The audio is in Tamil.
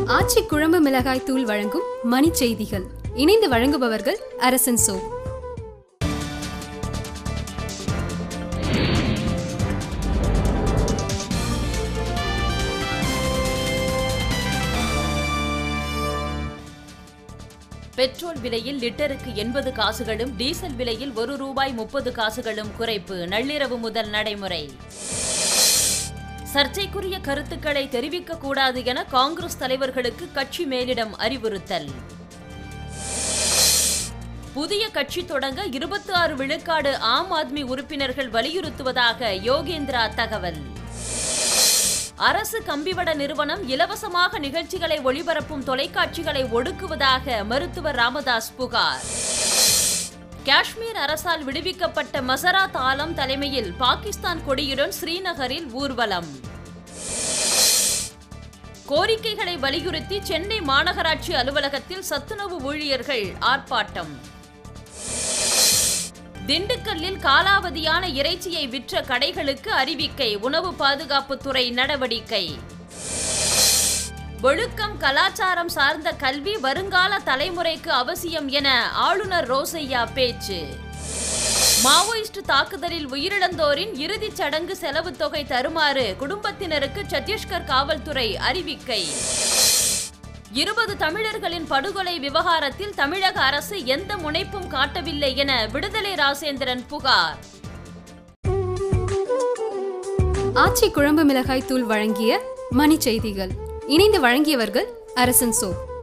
ஆச்சி குழம்பு மிளகாய் தூள் வழங்கும் மணி செய்திகள் இணைந்து வழங்குபவர்கள் அரசன் சோ பெட்ரோல் விலையில் லிட்டருக்கு எண்பது காசுகளும் டீசல் விலையில் ஒரு ரூபாய் முப்பது காசுகளும் குறைப்பு நள்ளிரவு முதல் நடைமுறை சர்ச்சைக்குரிய கருத்துக்களை தெரிவிக்க கூடாது என காங்கிரஸ் தலைவர்களுக்கு கட்சி மேலிடம் அறிவுறுத்தல் புதிய கட்சி தொடங்க இருபத்தி ஆறு விழுக்காடு ஆம் ஆத்மி உறுப்பினர்கள் வலியுறுத்துவதாக யோகேந்திரா தகவல் அரசு கம்பிவட நிறுவனம் இலவசமாக நிகழ்ச்சிகளை ஒளிபரப்பும் தொலைக்காட்சிகளை ஒடுக்குவதாக மருத்துவர் ராமதாஸ் புகார் காஷ்மீர் அரசால் விடுவிக்கப்பட்ட மசராத் ஆலம் தலைமையில் பாகிஸ்தான் கொடியுடன் ஸ்ரீநகரில் ஊர்வலம் கோரிக்கைகளை வலியுறுத்தி சென்னை மாநகராட்சி அலுவலகத்தில் சத்துணவு ஊழியர்கள் ஆர்ப்பாட்டம் திண்டுக்கல்லில் காலாவதியான இறைச்சியை விற்ற கடைகளுக்கு அறிவிக்கை உணவு பாதுகாப்புத்துறை நடவடிக்கை ஒழுக்கம் கலாச்சாரம் சார்ந்த கல்வி வருங்கால தலைமுறைக்கு அவசியம் என ஆளுநர் ரோசையா பேச்சு மாவோயிஸ்ட் தாக்குதலில் உயிரிழந்தோரின் இறுதிச் சடங்கு செலவு தொகை தருமாறு குடும்பத்தினருக்கு சத்தீஸ்கர் காவல்துறை அறிவிக்கை இருபது தமிழர்களின் படுகொலை விவகாரத்தில் தமிழக அரசு எந்த முனைப்பும் காட்டவில்லை என விடுதலை ராசேந்திரன் புகார் ஆச்சி குழம்பு மிளகாய் தூள் வழங்கிய மணி செய்திகள் இணைந்து வழங்கியவர்கள் அரசன் சோ